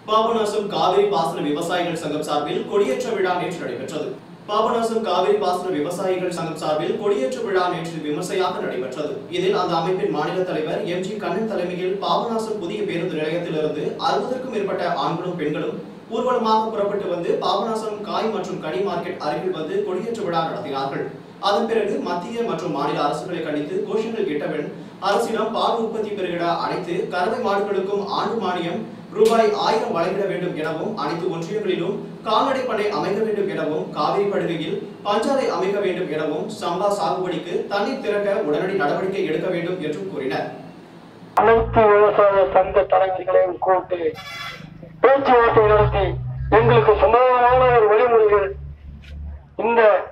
பாபநாசம் காவிரி பாசன விவசாயிகள் சங்கம் சார்பில் கொடியேற்ற விழா நேற்று நடைபெற்றது பாபநாசம் காவிரி பாசன விவசாயிகள் சங்கம் சார்பில் கொடியேற்ற விழா நேற்று விமர்சையாக நடைபெற்றது இதில் அந்த அமைப்பின் மாநில தலைவர் எம் ஜி கண்ணன் தலைமையில் பாபநாசம் புதிய பேருந்து நிலையத்திலிருந்து அறுபதற்கும் மேற்பட்ட ஆண்களும் பெண்களும் ஊர்வலமாக புறப்பட்டு வந்து பாபநாசம் காய் மற்றும் கனி மார்க்கெட் அருகில் வந்து கொடியேற்ற விழா நடத்தினார்கள் அதன் பிறகு மத்திய மற்றும் மாநில அரசுகளை கண்டித்து கோஷங்கள் இட்டவன் அரசிடம் பால் உற்பத்தி பெருகிட அனைத்து கறவை மாடுகளுக்கும் ஆண்டு மானியம் ரூபாய் ஆயிரம் வழங்கிட வேண்டும் எனவும் அனைத்து ஒன்றியங்களிலும் கால்நடை பண்ணை அமைக்க வேண்டும் எனவும் காவிரி படுகையில் பஞ்சாலை அமைக்க வேண்டும் எனவும் சம்பா சாகுபடிக்கு தண்ணீர் திறக்க உடனடி நடவடிக்கை எடுக்க வேண்டும் என்றும் கூறினர் அனைத்து விவசாய சங்க தலைவர்களையும் கூட்டி பேச்சுவார்த்தை நடத்தி எங்களுக்கு சமாதானமான ஒரு வழிமுறைகள் இந்த